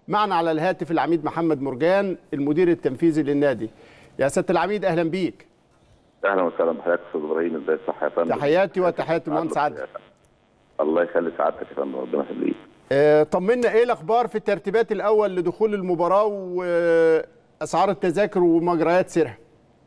معنا على الهاتف العميد محمد مرجان المدير التنفيذي للنادي يا سياده العميد اهلا بيك اهلا وسهلا بحضرتك استاذ ابراهيم ازي الصحه يا فندم تحياتي وتحيات المهندس عادل الله يخلي سعادتك يا فندم ربنا يخليك آه، طمنا ايه الاخبار في الترتيبات الاول لدخول المباراه واسعار التذاكر ومجريات سيرها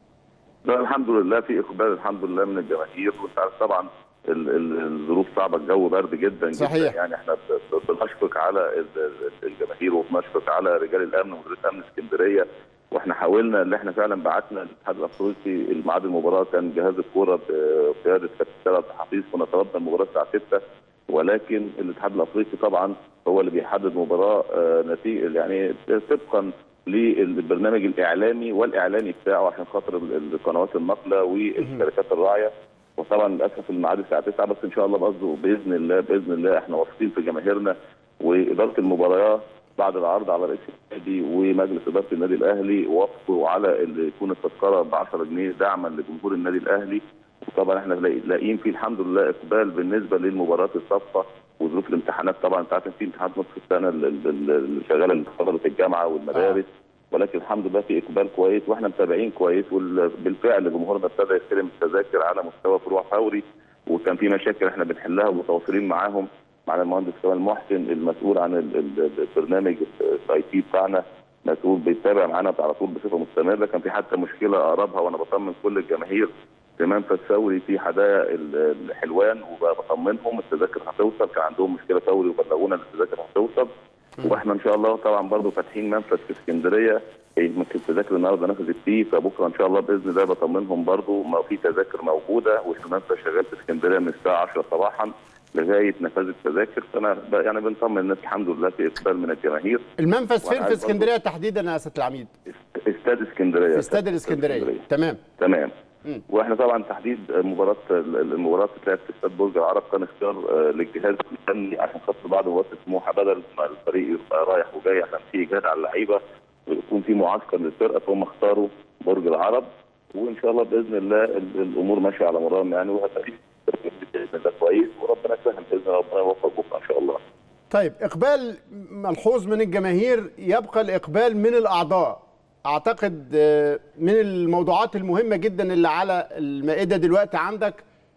لا الحمد لله في اقبال الحمد لله من الجماهير وانت عارف طبعا ال- ال- الظروف صعبه الجو برد جدا صحيح. جدا يعني احنا ب- ب- بنشفق على ال- ال- الجماهير وبنشفق على رجال الامن ومديريه امن اسكندريه واحنا حاولنا ان احنا فعلا بعتنا الاتحاد الافريقي الميعاد المباراه كان جهاز الكوره بقياده كابتن سيد حفيظ كنا طلبنا المباراه الساعه 6 ولكن الاتحاد الافريقي طبعا هو اللي بيحدد مباراه آه، نتيجه يعني طبقا للبرنامج الاعلامي والاعلاني بتاعه عشان خاطر ال- القنوات النقله والشركات الراعيه وطبعا للاسف الميعاد الساعه 9 بس ان شاء الله برضه باذن الله باذن الله احنا واثقين في جماهيرنا واداره المباريات بعد العرض على رئيس النادي ومجلس اداره النادي الاهلي وافقوا على اللي يكون التذكره ب 10 جنيه دعما لجمهور النادي الاهلي وطبعا احنا لاقي- لاقيين فيه الحمد لله اقبال بالنسبه للمباريات الصفقه وظروف الامتحانات طبعا انت عارف إن في امتحانات نصف السنه ال- ال- ال- اللي شغاله اللي في الجامعه والمدارس ولكن الحمد لله في اقبال كويس واحنا متابعين كويس وبالفعل جمهورنا ابتدى يستلم التذاكر على مستوى فروع فوري وكان في مشاكل احنا بنحلها ومتواصلين معاهم مع المهندس كمال محسن المسؤول عن ال- ال- البرنامج الاي تي بتاعنا مسؤول بيتابع معانا على طول بصفه مستمره كان في حتى مشكله اقربها وانا بطمن كل الجماهير في منفذ ثوري في حدائق ال- الحلوان وبطمنهم التذاكر هتوصل كان عندهم مشكله ثوري وبلغونا ان التذاكر هتوصل واحنا ان شاء الله طبعا برضو فاتحين منفذ في اسكندريه يمكن التذاكر النهارده نفذت فيه فبكره ان شاء الله باذن الله بطمنهم برضو ما في تذاكر موجوده والمنفذ شغال في اسكندريه من الساعه 10 صباحا لغايه نفاذ التذاكر فانا ب- يعني بنطمن الناس الحمد لله في اقبال من الجماهير المنفذ فين وأنا في عايز اسكندريه تحديدا يا سياده العميد استاد اسكندريه في استاد الاسكندريه تمام تمام مم. واحنا طبعا تحديد مباراه المباراه بتاعت في استاد برج العرب كان اختيار آه، للجهاز الفني عشان خاطر بعض مباراه سموحه بدل ما الفريق يبقى رايح وجاي عشان في اجهاد على اللعيبه ويكون في معسكر للفرقه فهم اختاروا برج العرب وان شاء الله باذن الله ال- الامور ماشيه على مرام يعني وهتبقى في باذن الله كويس وربنا يسهل باذن الله ربنا يوفق بكره ان شاء الله. طيب اقبال ملحوظ من الجماهير يبقى الاقبال من الاعضاء اعتقد آه، من الموضوعات المهمه جدا اللي على المائده دلوقتي عندك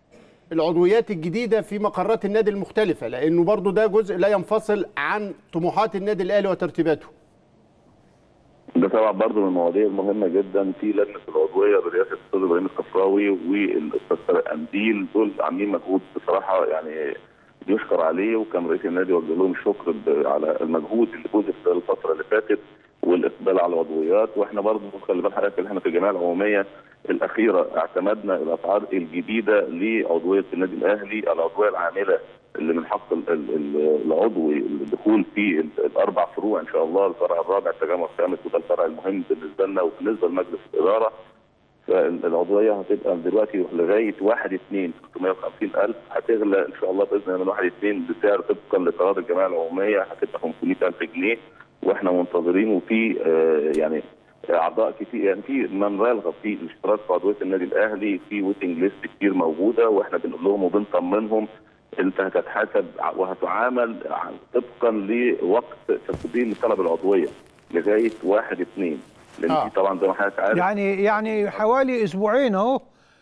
العضويات الجديده في مقرات النادي المختلفه لانه برضو ده جزء لا ينفصل عن طموحات النادي الاهلي وترتيباته ده طبعا برضه من المواضيع المهمه جدا في لجنه العضويه برئاسه الاستاذ ابراهيم الصفراوي والاستاذ طارق قنديل دول عاملين مجهود بصراحه يعني يشكر عليه وكان رئيس النادي وجه لهم الشكر ب- على المجهود اللي بذل خلال الفتره اللي فاتت والاقبال على العضويات واحنا برضه خلي بال حضرتك إن احنا في الجمعيه العموميه الاخيره اعتمدنا الاسعار الجديده لعضويه النادي الاهلي العضويه العامله اللي من حق ال- ال- ال- العضوي الدخول في ال- الاربع فروع ان شاء الله الفرع الرابع التجمع الخامس وده الفرع المهم بالنسبه لنا وبالنسبه لمجلس الاداره فالعضويه هتبقى دلوقتي لغايه 1 2 350 الف هتغلى ان شاء الله باذن الله من 1 2 بسعر طبقا لقرار الجمعيه العموميه هتبقى 500 الف جنيه واحنا منتظرين وفي آه، يعني اعضاء كتير يعني في من رغب في الاشتراك في عضويه النادي الاهلي في ويتنج ليست كتير موجوده واحنا بنقول لهم وبنطمنهم انت هتتحاسب وهتعامل طبقا لوقت تقديم طلب العضويه لغايه 1 2 لان آه. في طبعا زي ما حضرتك عارف يعني يعني حوالي اسبوعين اهو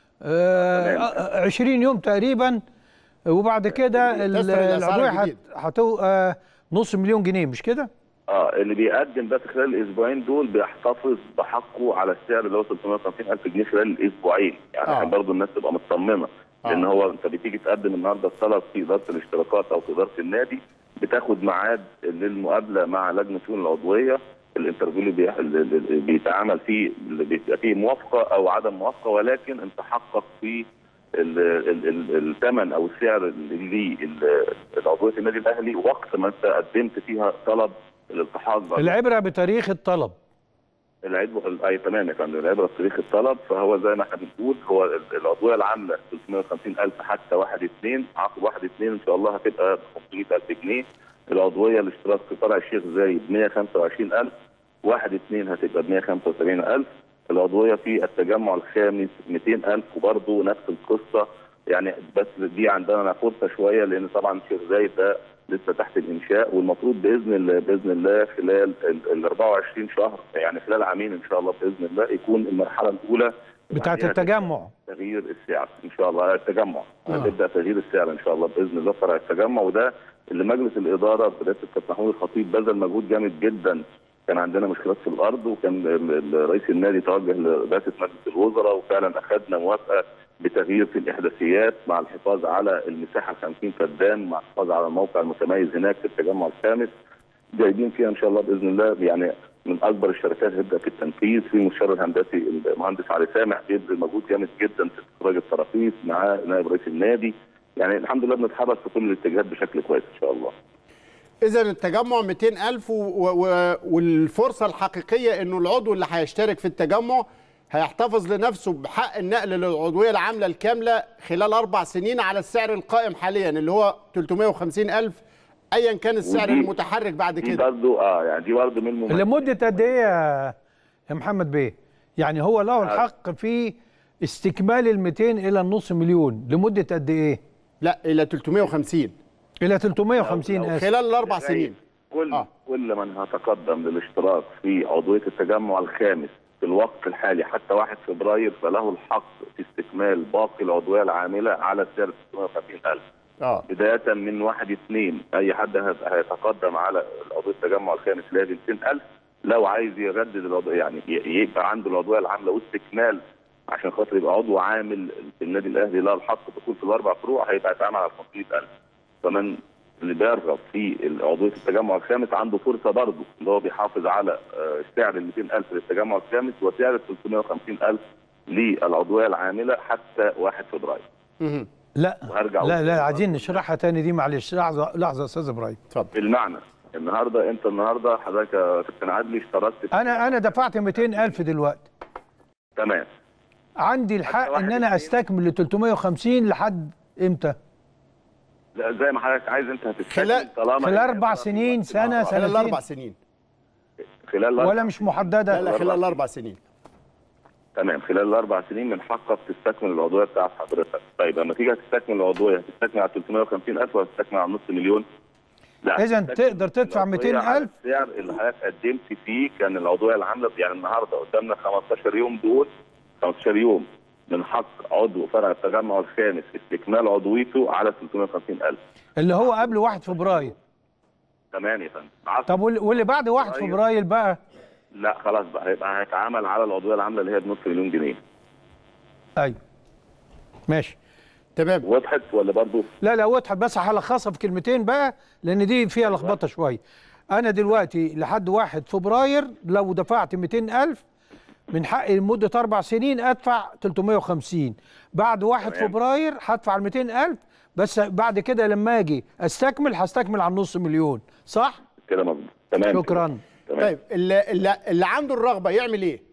آه، تمام. 20 يوم تقريبا وبعد كده ال- تسري الأسعار العضويه هت- الجديدة. هتو آه، نص مليون جنيه مش كده؟ اه اللي بيقدم بس خلال الاسبوعين دول بيحتفظ بحقه على السعر اللي هو 350 الف جنيه خلال الاسبوعين يعني آه. عشان برضه الناس تبقى مطمنه لان آه. هو انت بتيجي تقدم النهارده الطلب في اداره الاشتراكات او في اداره النادي بتاخد ميعاد للمقابله مع لجنه شؤون العضويه الانترفيو اللي بي- اللي بيتعامل فيه اللي بيبقى فيه موافقه او عدم موافقه ولكن انت حقق في ال- ال- ال- الثمن او السعر اللي العضويه النادي الاهلي وقت ما انت قدمت فيها طلب الالتحاق بعد العبره بتاريخ الطلب العبره اي تمام يا فندم العبره بتاريخ الطلب فهو زي ما احنا بنقول هو ال- العضويه العامله 350000 حتى 1 2 عقب 1 2 ان شاء الله هتبقى ب 500000 جنيه العضويه الاشتراك في فرع الشيخ زايد 125000 1 2 هتبقى ب 175000 العضويه في التجمع الخامس 200000 وبرضه نفس القصه يعني بس دي عندنا فرصه شويه لان طبعا الشيخ زايد ده لسه تحت الانشاء والمفروض باذن الله باذن الله خلال ال- ال 24 شهر يعني خلال عامين ان شاء الله باذن الله يكون المرحله الاولى بتاعت بعدها التجمع تغيير السعر ان شاء الله التجمع آه. هتبدا تغيير السعر ان شاء الله باذن الله فرع التجمع وده اللي مجلس الاداره برئاسه الكابتن محمود الخطيب بذل مجهود جامد جدا كان عندنا مشكلات في الارض وكان ال- ال- رئيس النادي توجه لرئاسه مجلس الوزراء وفعلا اخذنا موافقه بتغيير في الاحداثيات مع الحفاظ على المساحه 50 فدان مع الحفاظ على الموقع المتميز هناك في التجمع الخامس جايبين فيها ان شاء الله باذن الله يعني من اكبر الشركات هتبدا في التنفيذ في المستشار الهندسي المهندس علي سامح بيبذل مجهود جامد جدا في استخراج التراخيص مع نائب رئيس النادي يعني الحمد لله بنتحرك في كل الاتجاهات بشكل كويس ان شاء الله اذا التجمع 200000 و... و... والفرصه الحقيقيه انه العضو اللي هيشترك في التجمع هيحتفظ لنفسه بحق النقل للعضويه العامله الكامله خلال اربع سنين على السعر القائم حاليا اللي هو 350000 ايا كان السعر ودي- المتحرك بعد دي كده برضه اه يعني دي برضه من مميزات لمده قد ايه يا يا محمد بيه يعني هو له الحق في استكمال ال 200 الى النص مليون لمده قد ايه لا الى 350 الى 350 لو- لو اسف خلال الاربع لغاية سنين كل آه. آه. كل من هتقدم للاشتراك في عضويه التجمع الخامس في الوقت الحالي حتى 1 فبراير فله الحق في استكمال باقي العضويه العامله على سعر 650000 اه بدايه من 1 2 اي حد هت- هيتقدم على عضويه التجمع الخامس اللي هي ب 200000 لو عايز يجدد العضويه يعني ي- يبقى عنده العضويه العامله واستكمال عشان خاطر يبقى عضو عامل في النادي الاهلي له الحق دخول في الاربع فروع هيبقى يتعامل على 500000 فمن اللي بيرغب في عضويه التجمع الخامس عنده فرصه برضه اللي هو بيحافظ على آه، سعر ال 200000 للتجمع الخامس وسعر ال 350000 للعضويه العامله حتى 1 فبراير مهم. لا وهرجع لا أقول لا لك عايزين نشرحها تاني دي معلش لحظه لحظه يا استاذ ابراهيم اتفضل بالمعنى النهارده انت النهارده حضرتك يا كابتن عدلي اشتركت في- انا انا دفعت 200000 دلوقتي تمام عندي الحق واحد ان انا اتنين. استكمل ل 350 لحد امتى لا زي ما حضرتك عايز انت هتستكمل خلال- طالما خلال إن أربع أنت سنين، في سنة، الوقت سنة. خلال سنتين. اربع سنين خلال ولا الأربع- مش محدده لا لا خلال اربع سنين تمام خلال الاربع سنين من حقك تستكمل العضويه بتاعت حضرتك طيب لما تيجي تستكمل العضويه هتستكمل على 350000 ولا تستكمل على نص مليون لا إذن هتستكمل تقدر تدفع العضوية على 200,000 السعر اللي حضرتك قدمت فيه كان العضويه العامله يعني النهارده قدامنا 15 يوم دول 15 يوم من حق عضو فرع التجمع الخامس استكمال عضويته على 350000 اللي هو قبل 1 فبراير تمام يا فندم عفوا. طب واللي واللي بعد 1 فبراير. فبراير بقى لا خلاص بقى هيبقى هيتعامل على العضويه العامله اللي هي بنص مليون جنيه ايوه ماشي تمام وضحت ولا برضه لا لا وضحت بس هلخصها في كلمتين بقى لان دي فيها لخبطه شويه انا دلوقتي لحد 1 فبراير لو دفعت 200000 من حقي لمده اربع سنين ادفع 350 بعد 1 تمام. فبراير هدفع ال 200000 بس بعد كده لما اجي استكمل هستكمل على النص مليون صح كده مظبوط تمام شكرا تمام طيب اللي, اللي, اللي عنده الرغبه يعمل ايه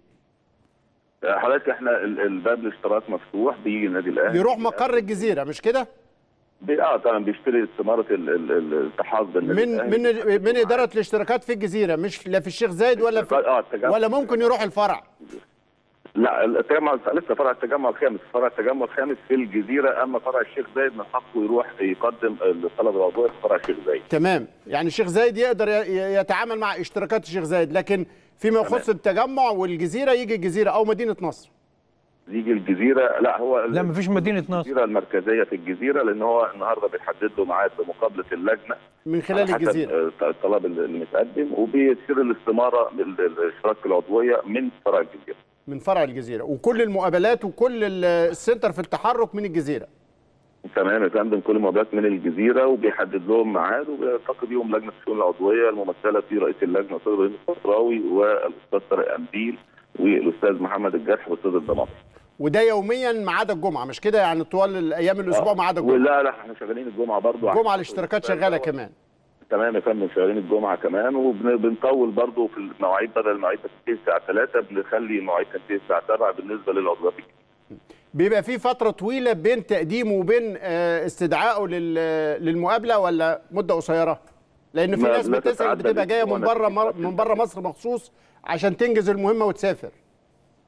حضرتك احنا ال- الباب الاشتراك مفتوح بيجي النادي الاهلي يروح مقر الجزيره مش كده بي- اه طبعا بيشتري استماره ال- ال- ال- الالتحاق بالنادي من الأهلي. من من اداره الاشتراكات في الجزيره مش لا في الشيخ زايد ولا في اه التجمع ولا ممكن يروح الفرع لا التجمع لسه فرع التجمع الخامس فرع التجمع الخامس في الجزيره اما فرع الشيخ زايد من حقه يروح يقدم الطلب العضويه في فرع الشيخ زايد تمام يعني الشيخ زايد يقدر ي- ي- يتعامل مع اشتراكات الشيخ زايد لكن فيما يخص التجمع والجزيره يجي الجزيره او مدينه نصر يجي الجزيره لا هو لا مفيش مدينه نصر الجزيره المركزيه في الجزيره لان هو النهارده بيحدد له ميعاد بمقابله اللجنه من خلال على حسب، الجزيره آه، الطلب المتقدم وبيصير الاستماره لل- للاشتراك في العضويه من فرع الجزيره من فرع الجزيره وكل المقابلات وكل ال- السنتر في التحرك من الجزيره تمام يا فندم كل المقابلات من الجزيره وبيحدد لهم ميعاد وبيلتقي بيهم لجنه الشؤون العضويه الممثله في رئيس اللجنه الاستاذ ابراهيم الصفراوي والاستاذ طارق انديل والاستاذ محمد الجرح والاستاذ الضماطي وده يوميا ما عدا الجمعه مش كده يعني طوال الايام الاسبوع ما عدا الجمعه ولا لا احنا شغالين الجمعه برضو الجمعه الاشتراكات شغاله كمان تمام يا فندم شغالين الجمعه كمان وبنطول برضو في المواعيد بدل المواعيد تنتهي الساعه 3 بنخلي المواعيد تنتهي الساعه 7 بالنسبه للعضويات بيبقى في فتره طويله بين تقديمه وبين آه، استدعائه لل- للمقابله ولا مده قصيره لان في ما- ناس لا بتسال تتعدى بتبقى جايه من الأسبوع بره نتيجة من بره مصر مخصوص عشان تنجز المهمه وتسافر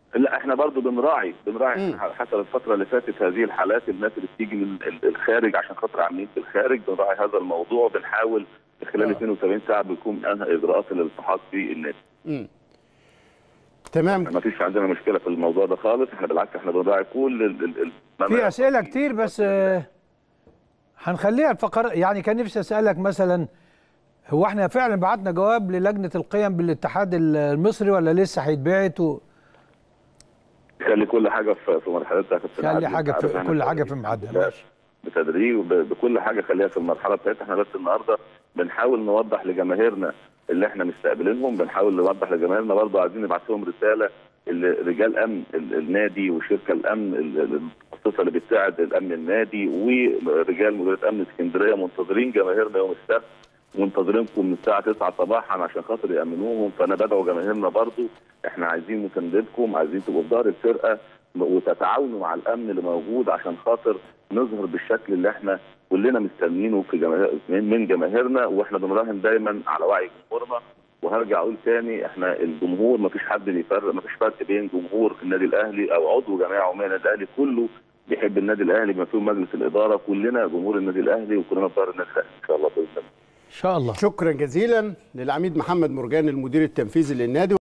لا احنا برضو بنراعي بنراعي حسب الفتره اللي فاتت هذه الحالات الناس اللي بتيجي من ال- الخارج عشان خاطر عاملين في الخارج بنراعي هذا الموضوع بنحاول خلال آه. 72 ساعه بيكون انهى اجراءات الالتحاق في النادي مم. تمام ما فيش عندنا مشكله في الموضوع ده خالص احنا بالعكس احنا بنراعي كل ال ال ال ما- في اسئله كتير بس آه، هنخليها الفقر يعني كان نفسي اسالك مثلا هو احنا فعلا بعتنا جواب للجنه القيم بالاتحاد المصري ولا لسه هيتبعت و... خلي كل حاجه في في مرحلتها في خلي العدل. حاجة في- عارف احنا كل حاجة في شغالين ميعادها، بده- ماشي. بتدريج وب- بكل حاجه خليها في المرحله بتاعتها احنا بس النهارده بنحاول نوضح لجماهيرنا اللي احنا مستقبلينهم بنحاول نوضح لجماهيرنا برضه عايزين نبعت لهم رساله اللي رجال امن ال- النادي وشركه الامن ال- ال- المتخصصه اللي بتساعد الامن النادي ورجال مديريه امن اسكندريه منتظرين جماهيرنا يوم السبت منتظرينكم من الساعه 9 صباحا عشان خاطر يامنوهم فانا بدعو جماهيرنا برضو احنا عايزين مساندتكم عايزين تبقوا في ظهر الفرقه وتتعاونوا مع الامن اللي موجود عشان خاطر نظهر بالشكل اللي احنا كلنا مستنيينه في جماهير من من جماهيرنا واحنا بنراهن دايما على وعي جمهورنا وهرجع اقول تاني احنا الجمهور ما فيش حد بيفرق ما فيش فرق بين جمهور النادي الاهلي او عضو جمعيه عموميه النادي الاهلي كله بيحب النادي الاهلي بما فيهم مجلس الاداره كلنا جمهور النادي الاهلي وكلنا في ظهر النادي الاهلي ان شاء الله باذن الله ان شاء الله شكرا جزيلا للعميد محمد مرجان المدير التنفيذي للنادي